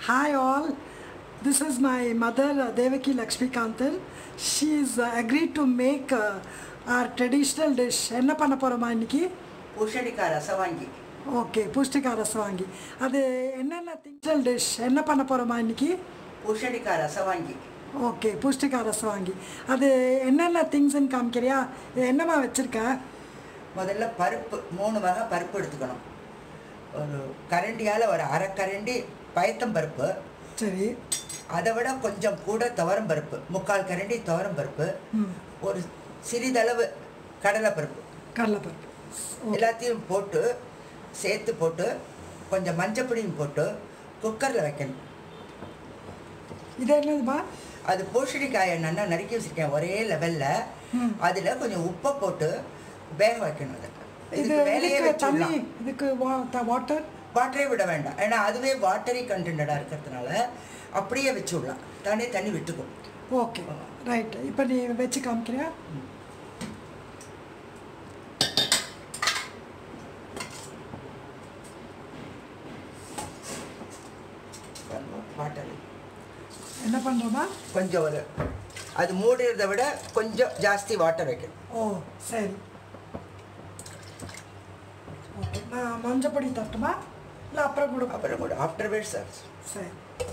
Hi all, this is my mother uh, Devaki Lakshmikantan. She is uh, agreed to make uh, our traditional dish. என்ன பண்ண போகிறோமா இன்னைக்கு பூஷணிக்காய் ரசவாங்கி okay பூஷ்டிகா ரசம் வாங்கி அது என்னென்ன திங்ஸல் டிஷ் என்ன பண்ண போகிறோமா இன்னைக்கு பூஷணிக்காய் ரசவாங்கி ஓகே பூஷ்டிகா ரசம் வாங்கி அது என்னென்ன திங்ஸ்ன்னு காமிக்கிறியா இது என்னம்மா வச்சுருக்க முதல்ல பருப்பு மூணு வகை பருப்பு எடுத்துக்கணும் ஒரு கரண்டியால் ஒரு அரை கரண்டி பயத்தம் பருப்பு சரி அதை விட கொஞ்சம் கூட துவரம் பருப்பு முக்கால் கரண்டி துவரம் பருப்பு ம் ஒரு சிறிதளவு கடலை பருப்பு கடலைப்பருப்பு எல்லாத்தையும் போட்டு சேர்த்து போட்டு கொஞ்சம் மஞ்சப்பொடியும் போட்டு குக்கரில் வைக்கணும் இது என்னதுமா அது பூசணிக்காயை நல்லா நறுக்கி வச்சிருக்கேன் ஒரே லெவலில் ம். அதில் கொஞ்சம் உப்பை போட்டு வேக வைக்கணும் அதை இது இதுக்கு வேலையே இதுக்கு தண்ணி வச்சுடலாம் இதுக்கு வாட்டர் வாட்டரே விட வேண்டாம் ஏன்னா அதுவே வாட்டரி கண்டென்டாக இருக்கிறதுனால அப்படியே வச்சு விடலாம் தானே தண்ணி விட்டுக்கும் ஓகே ரைட் இப்போ நீ வச்சு காமிக்கிறியா வாட்டர் என்ன பண்ணுறோமா கொஞ்சம் ஒரு அது மூடுறதை விட கொஞ்சம் ஜாஸ்தி வாட்டர் வைக்கணும் ஓ சரி ஓகே நான் மஞ்சப்பொடி தட்டுமா இல்லை அப்புறம் கூட அப்புறம் கூட ஆஃப்டர் வேட் சார் சரி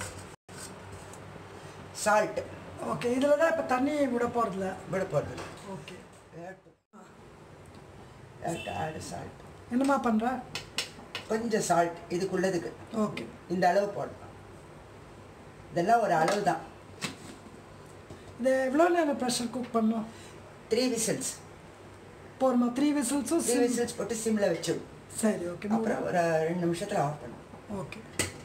சால்ட் ஓகே இதில் தான் இப்போ தண்ணி விட போகிறதில்ல விட போகிறது ஓகே ஆட் சால்ட் என்னம்மா பண்ணுற கொஞ்சம் சால்ட் இதுக்குள்ளதுக்கு ஓகே இந்த அளவு போடலாம் இதெல்லாம் ஒரு அளவு தான் இது எவ்வளோ நேரம் ப்ரெஷர் குக் பண்ணோம் த்ரீ விசில்ஸ் போகிறோமா த்ரீ விசில்ஸும் த்ரீ விசில்ஸ் போட்டு சிம்மில் வச்சு சரி ஓகே அப்புறம் ஒரு ரெண்டு நிமிஷத்தில் ஆஃப் பண்ணும் ஓகே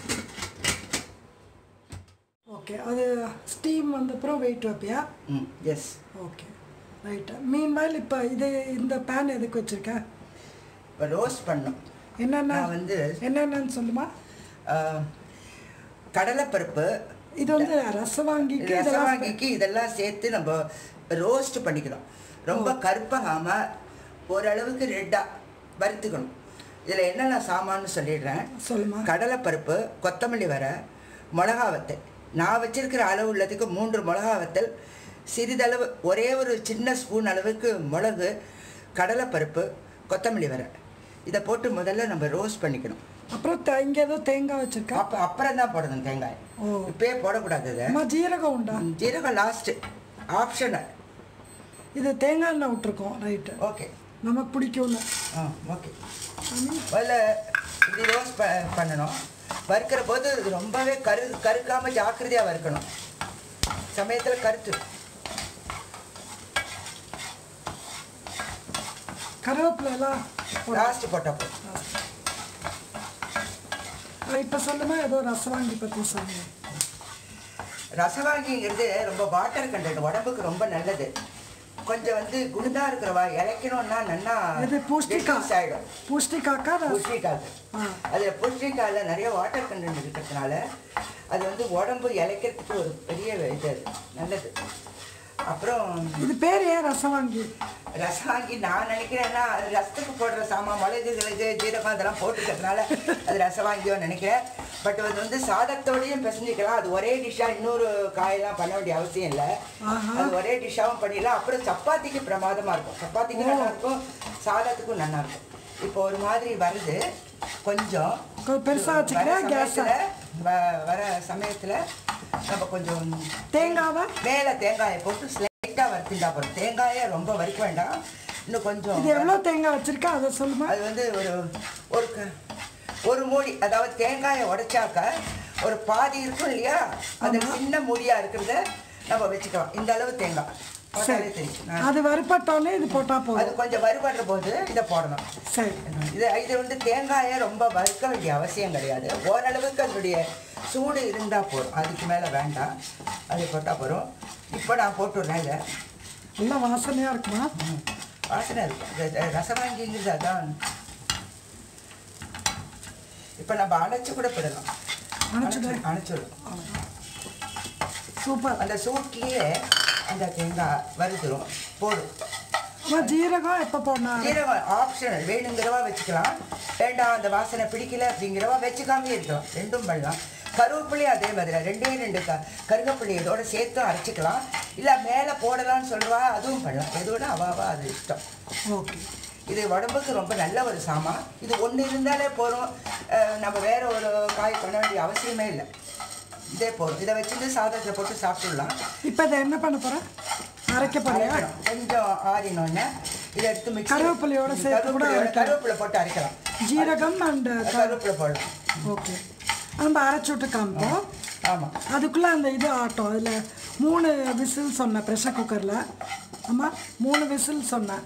ஓகே அது ஸ்டீம் வந்தப்புறம் வெயிட் வைப்பியா ம் எஸ் ஓகே ரைட்டு மீன் மேல் இப்போ இது இந்த பேன் எதுக்கு வச்சுருக்கேன் இப்போ ரோஸ்ட் பண்ணோம் என்னென்ன நான் வந்து என்னென்னன்னு சொல்லுமா ஆஹ், கடலைப்பருப்பு இது வந்து ரசவாங்கிக்கு இதெல்லாம் ரசவாங்கிக்கு இதெல்லாம் சேர்த்து நம்ம ரோஸ்ட் பண்ணிக்கணும் ரொம்ப கருப்பாகாம ஓரளவுக்கு ரெட்டாக வறுத்துக்கணும் இதில் என்னென்ன சாமான்னு சொல்லிடுறேன் சொல்லுமா கடலைப்பருப்பு கொத்தமல்லி வர மிளகா வத்தல் நான் வச்சிருக்கிற அளவு உள்ளதுக்கு மூன்று மிளகா வத்தல் சிறிதளவு ஒரே ஒரு சின்ன ஸ்பூன் அளவுக்கு மிளகு கடலைப்பருப்பு கொத்தமல்லி வர இதை போட்டு முதல்ல நம்ம ரோஸ்ட் பண்ணிக்கணும் அப்புறம் த- இங்க ஏதோ தேங்காய் வச்சிருக்கா அப்போ அப்புறம் தான் போடணும் தேங்காய் ஓ இப்பயே போடக்கூடாது இதை அம்மா ஜீரகம் உண்டா ஜீரகம் லாஸ்ட்டு ஆப்ஷனல் இது தேங்காய் எண்ணெய் விட்டுருக்கோம் ரைட்டு ஓகே நமக்கு பிடிக்கும்னு ஆ ஓகே முதல்ல இப்படி ரோஸ்ட் ப பண்ணணும் வறுக்கிற போது இது ரொம்பவே கரு கருக்காமல் ஜாக்கிரதையாக வறுக்கணும் சமயத்தில் கருத்து கருவேப்பிலை எல்லாம் லாஸ்ட் போட்டப்போ இப்போ சொல்லுமா ஏதோ ரசவாங்கி பற்றி சொல்லுங்க ரசவாங்கிங்கிறது ரொம்ப வாட்டர் கண்டென்ட் உடம்புக்கு ரொம்ப நல்லது கொஞ்சம் வந்து குண்டா இருக்கிறவா இழைக்கணும்னா நல்லா இது பூஷ்டிகா disease ஆயிடும் பூஷ்டிகாக்கா ரச- புஷ்டிக்காய் ஆ அதில் புஷ்டிக்காயில் நிறைய வாட்டர் கண்டென்ட் இருக்கிறதுனால அது வந்து உடம்பு இழைக்கிறதுக்கு ஒரு பெரிய இது அது. நல்லது அப்புறம் இது பேர் ஏன் ரசவாங்கி ரசவாங்கி நான் நினைக்கிறேன்னா அது ரசத்துக்கு போடுற சாமான் மிளகு கிழகு ஜீரகம் அதெல்லாம் போட்டுக்கிறதுனால அது ரசவாங்கியோ நினைக்கிறேன் பட் அது வந்து சாதத்தோடையும் பிசைஞ்சிக்கலாம் அது ஒரே டிஷ்ஷாக இன்னொரு காயெல்லாம் பண்ண வேண்டிய அவசியம் இல்லை ஆஹா. அது ஒரே டிஷ்ஷாகவும் பண்ணிடலாம் அப்புறம் சப்பாத்திக்கு பிரமாதமாக இருக்கும் சப்பாத்திக்கு நல்லா இருக்கும் சாதத்துக்கும் நல்லா இருக்கும் இப்போ ஒரு மாதிரி வருது கொஞ்சம் கொஞ்சம் பெருசா வச்சுக்கிறேன், வர gas-ஆ? சமயத்துல, வ- வர சமயத்தில் நம்ம கொஞ்சம் தேங்காவை மேலே தேங்காயை போட்டு ஸ்லைட்டாக வறுத்துட்டா போதும் தேங்காயை ரொம்ப வறுக்க வேண்டாம் இன்னும் கொஞ்சம் இது எவ்வளோ தேங்காய் வச்சிருக்கா அதை சொல்லுமா அது வந்து ஒரு ஒரு க- ஒரு மூடி அதாவது தேங்காயை உடைச்சாக்க ஒரு பாதி இருக்கும் இல்லையா அது சின்ன மூடியா இருக்கிறத நம்ம வச்சுக்கலாம் இந்த அளவு தேங்காய் போட்டாலே சரி தெரியும் நான் அது வறுப்பட்டோன்னே இது போட்டால் அது போதும் கொஞ்சம் வறுபடுற போது இதை போடணும் சரி இது இது வந்து தேங்காயை ரொம்ப வறுக்க வேண்டிய அவசியம் கிடையாது ஓரளவுக்கு அதனுடைய சூடு இருந்தால் போதும் அதுக்கு மேலே வேண்டாம் அதை போட்டால் போதும் இப்போ நான் போட்டுடுறேன் இதை நல்லா வாசனையாக இருக்குமா ம். வாசனை இருக்கும் இந்த- இந்த ரசவாங்கிங்கிறது அதான் இப்போ நம்ம அணைச்சு கூட போடலாம் அணைச்சுடு. அணைச்சிடும் சூப்பர் அந்த சூட்லேயே அந்த தேங்காய் வறுத்துரும் போடும் அம்மா ஜீரகம் எப்போ போடணும் ஜீரகம் ஆப்ஷனல் வேணுங்கிறவா வச்சுக்கலாம் வேண்டாம் அந்த வாசனை பிடிக்கல அப்படிங்கிறவா வச்சுக்காமே இருக்கலாம் ரெண்டும் பண்ணலாம் கருவேப்பிலையும் அதே மாதிரி தான். ரெண்டே ரெண்டு க கருவேப்பிலை இதோட சேர்த்தும் அரைச்சிக்கலாம் இல்லை மேலே போடலாம்னு சொல்லுவா அதுவும் பண்ணலாம் எதுவோட அவாவா அது இஷ்டம் ஓகே இது உடம்புக்கு ரொம்ப நல்ல ஒரு சாமான் இது ஒன்று இருந்தாலே போதும் அஹ் நம்ம வேற ஒரு காய் பண்ண வேண்டிய அவசியமே இல்லை இதே போதும் இதை வச்சுட்டு சாதத்தில் போட்டு சாப்பிட்டுடலாம் இப்போ இதை என்ன பண்ண போகிறேன் அரைக்க போறியா அரைக்கணும். கொஞ்சம் ஆறினோடனே இதை எடுத்து மிக்ஸ் கருவேப்பிலையோட சேர்த்து கூட அரைக்கலாம். கருவேப்பிலை போட்டு அரைக்கலாம் ஜீரகம் அண்ட் கருவேப்பிலை போடலாம் ஓகே நம்ம அரைச்சி விட்டு காமிப்போம் ஆமாம் அதுக்குள்ளே அந்த இது ஆட்டம் அதில் மூணு விசில் சொன்னேன் ப்ரெஷர் குக்கரில் ஆமாம் மூணு விசில் சொன்னேன்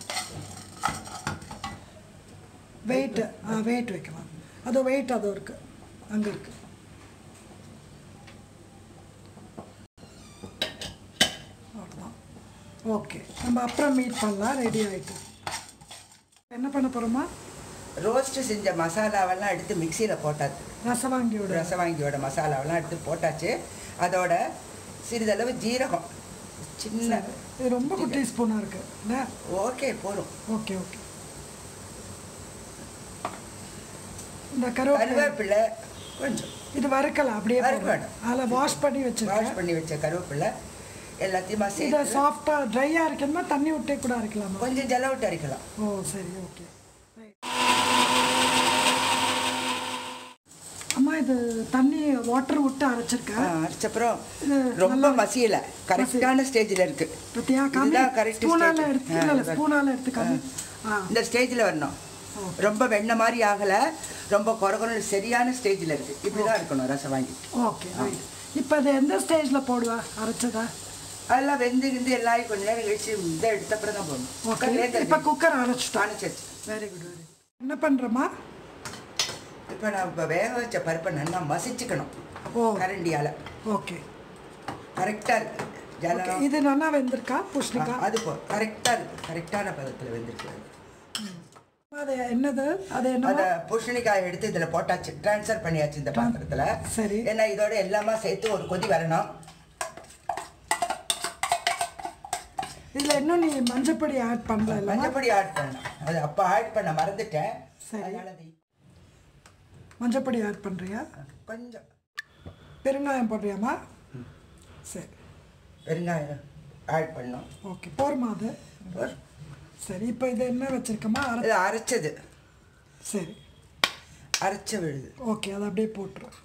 வெயிட் ஆ வெயிட் வைக்கலாம் அது வெயிட் அதுவும் இருக்குது அங்கே இருக்குது அவ்வளோதான் ஓகே நம்ம அப்புறம் மீட் பண்ணலாம் ரெடி ஆகிட்டு என்ன பண்ண போகிறோமா ரோஸ்ட் செஞ்ச மசாலாவெல்லாம் எடுத்து மிக்சியில் போட்டாச்சு ரசவாங்கியோட ரசவாங்கியோட மசாலாவெல்லாம் எடுத்து போட்டாச்சு அதோட சிறிதளவு ஜீரகம் சின்ன இது ரொம்ப குட்டி ஸ்பூனாக இருக்குது இல்லை ஓகே போதும் ஓகே ஓகே இந்த கருவேப்பிலை கருவேப்பிலை கொஞ்சம் இது வறுக்கலாம் அப்படியே வறுக்க போடுறேன். வேண்டாம். அதில் வாஷ் பண்ணி வாஷ் வச்சிருக்கேன் பண்ணி வச்ச கருவேப்பிலை எல்லாத்தையுமா இதை சேர்த்து சாஃப்டாக ட்ரையாக இருக்கணுமா தண்ணி விட்டே கூட அரைக்கலாமா கொஞ்சம் ஜல விட்டு அரைக்கலாம் ஓ சரி ஓகே அம்மா இது தண்ணி வாட்டர் விட்டு ஆ, அரைச்சிருக்கேன் அரைச்சப்புறம் இது ரொம்ப மசியல கரெக்டான ஸ்டேஜில் இருக்கு பத்தியா காமி இதுதான் correct ஸ்பூனால stage. எடுத்து ஆ, இல்லை இது ஸ்பூனால எடுத்து காமி ஆ இந்த ஸ்டேஜில் வரணும் ரொம்ப வெண்ணெய் மாதிரி ஆகலை ரொம்ப குறகுறன்னு சரியான ஸ்டேஜில் இருக்கு இப்படி தான் இருக்கணும் ரசம் வாங்கி ஓகே ரைட் இப்போ இது எந்த ஸ்டேஜில் போடுவா அரைச்சதா அதெல்லாம் வெந்து கிந்து எல்லாரும் கொஞ்ச நேரம் கழிச்சு இதை எடுத்தப்பறம் தான் போகணும் ஓகே குக்கர்லேயே இப்போ குக்கர் அரைச்சிட்டோம் அணைச்சிருச்சு வெரி குட் வெரி என்ன பண்ணுறோமா இப்போ நான் இப்போ வேக வச்ச பருப்பை நல்லா மசிச்சுக்கணும் ஓ கரண்டியால் ஓகே கரெக்டாக இருக்கு ஓகே ஜலம் இது நல்லா வெந்திருக்கா ஆ, புஷ்ணிக்கா அது போ கரெக்டாக இருக்கு கரெக்டான பதத்தில் வெந்திருக்கு அது என்னது அது என்ன அதை பூசணிக்காய் எடுத்து இதில் போட்டாச்சு ட்ரான்ஸ்ஃபர் பண்ணியாச்சு இந்த பாத்திரத்தில் சரி. ஏன்னா இதோட எல்லாமே சேர்த்து ஒரு கொதி வரணும் இதில் இன்னும் நீ மஞ்சப்பொடி ஆட் பண்ணல இல்லைம்மா மஞ்சப்பொடி ஆட் பண்ணேன் அது அப்போ ஆட் பண்ண மறந்துட்டேன் சரி. அதனால அது மஞ்சப்பொடி ஆட் பண்ணுறியா கொஞ்சம் பெருங்காயம் போடுறியாம்மா சரி பெருங்காயம் ஆட் பண்ணோம் ஓகே போருமா அது சரி இப்போ இது என்ன வச்சிருக்கோமா அரை இது அரைச்சது சரி அரைச்ச விழுது ஓகே அதை அப்படியே போட்டுரும்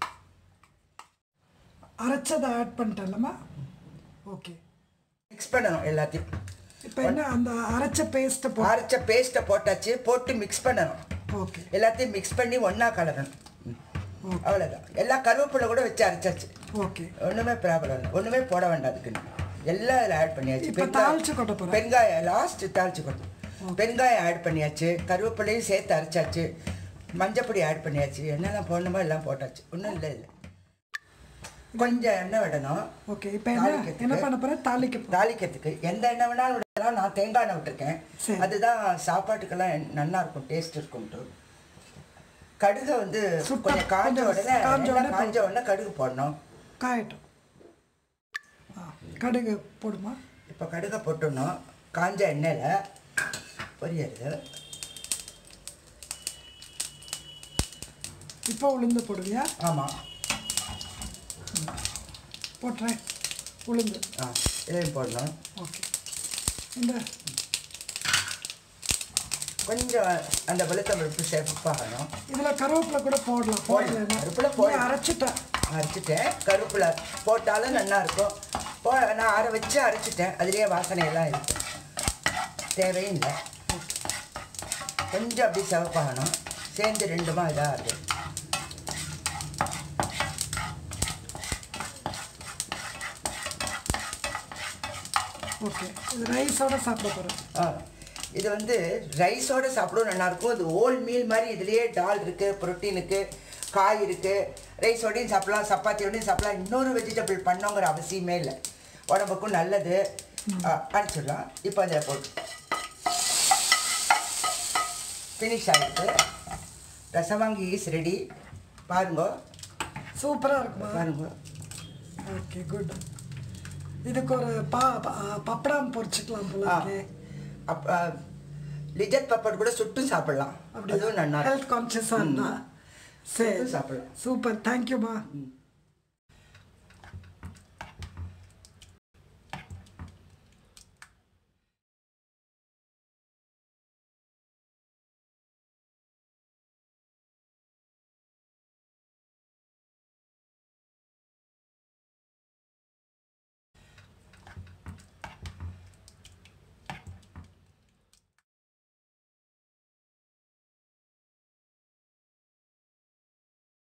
அரைச்சதை ஆட் பண்ணிட்டேன்லம்மா ஓகே மிக்ஸ் பண்ணணும் எல்லாத்தையும் இப்போ என்ன அந்த அரைச்ச பேஸ்ட்டை போ அரைச்ச பேஸ்ட்டை போட்டாச்சு போட்டு மிக்ஸ் பண்ணணும் ஓகே எல்லாத்தையும் மிக்ஸ் பண்ணி ஒன்றா கலரணும் அவ்வளோதான் எல்லா கருவேப்பிலை கூட வச்சு அரைச்சாச்சு ஓகே ஒன்றுமே ப்ராப்ளம் இல்லை ஒன்றுமே போட வேண்டாம் அதுக்குன்னு எல்லாம் அதில் ஆட் பண்ணியாச்சு இப்போ தாளிச்சு கொட்ட போகிறேன் பெருங்காயம் லாஸ்ட் தாளிச்சு கொட்டும் பெருங்காயம் ஆட் பண்ணியாச்சு கருவேப்பிலையும் சேர்த்து அரைச்சாச்சு மஞ்சப்பொடி ஆட் பண்ணியாச்சு என்னெல்லாம் போடணுமோ எல்லாம் போட்டாச்சு ஒன்றும் இல்லை இல்லை கொஞ்சம் எண்ணெய் விடணும் ஓகே இப்போ என்ன தாளிக்கிறதுக்கு. என்ன பண்ண போகிறேன் தாளிக்க போகிறேன் தாளிக்கிறதுக்கு எந்த எண்ணெய் வேணாலும் விடலாம் நான் தேங்காய் எண்ணெய் விட்டுருக்கேன் சரி. அதுதான் சாப்பாட்டுக்கெல்லாம் எண்- நல்லா இருக்கும் டேஸ்ட் இருக்கும்ட்டு கடுகை வந்து சுட்டா- கொஞ்சம் காஞ்ச கொஞ்சம் உடனே காஞ்ச எண்ணெய் உடனே காஞ்ச உடனே கடுகு போடணும் காயட்டும் ஆ கடுகு போடுமா இப்போ கடுகை போட்டுடணும் காஞ்ச எண்ணெயில் பொரியறது இப்போ உளுந்து போடுவியா ஆமாம் போட்டுறேன் உளுந்து ஆ இதையும் போடணும் ஓகே இந்த கொஞ்சம் அந்த வெளுத்த வெளுப்பு சேஃபாகணும் இதில் கருவேப்பிலை கூட போடலாம் போடலாம். போடலாம் கருவேப்பிலை போடலாம். அரைச்சிட்டேன் அரைச்சிட்டேன் கருவேப்பிலை போட்டாலும் நல்லா இருக்கும் போ நான் அரை வச்சு அரைச்சிட்டேன் அதுலேயே வாசனையெல்லாம் இருக்கு தேவையும் இல்லை கொஞ்சம் அப்படி சிவப்பாகணும் சேர்ந்து ரெண்டுமா இதாக இருக்கு ஓகே இது ரைஸோட சாப்பிட போகிறேன் ஆ இது வந்து ரைஸோட சாப்பிடும் நல்லாயிருக்கும் இது ஓல் மீல் மாதிரி இதுலேயே டால் இருக்குது ப்ரோட்டீனுக்கு காய் இருக்குது ரைஸோடையும் சாப்பிடலாம் சப்பாத்தியோடையும் சாப்பிடலாம் இன்னொரு வெஜிடபிள் பண்ணோங்கிற அவசியமே இல்லை உடம்புக்கும் நல்லது ஆ, அனுப்பிச்சிடலாம் இப்போ அதை போட்டு ஃபினிஷ் ஆகிடுது ரசவாங்கி இஸ் ரெடி பாருங்க சூப்பராக இருக்குமா பாருங்க ஓகே குட் இதுக்கு ஒரு பா ப- பப்படம் பொரிச்சுக்கலாம் போல ஆ இருக்கே அப் லிஜட் பப்பட் கூட சுட்டும் சாப்பிடலாம் அதுவும் நல்லா இருக்கும். ஹெல்த் கான்சியஸாக இருந்தா சரி சேர்த்து சாப்பிடலாம் சூப்பர் தேங்க்யூம்மா ம்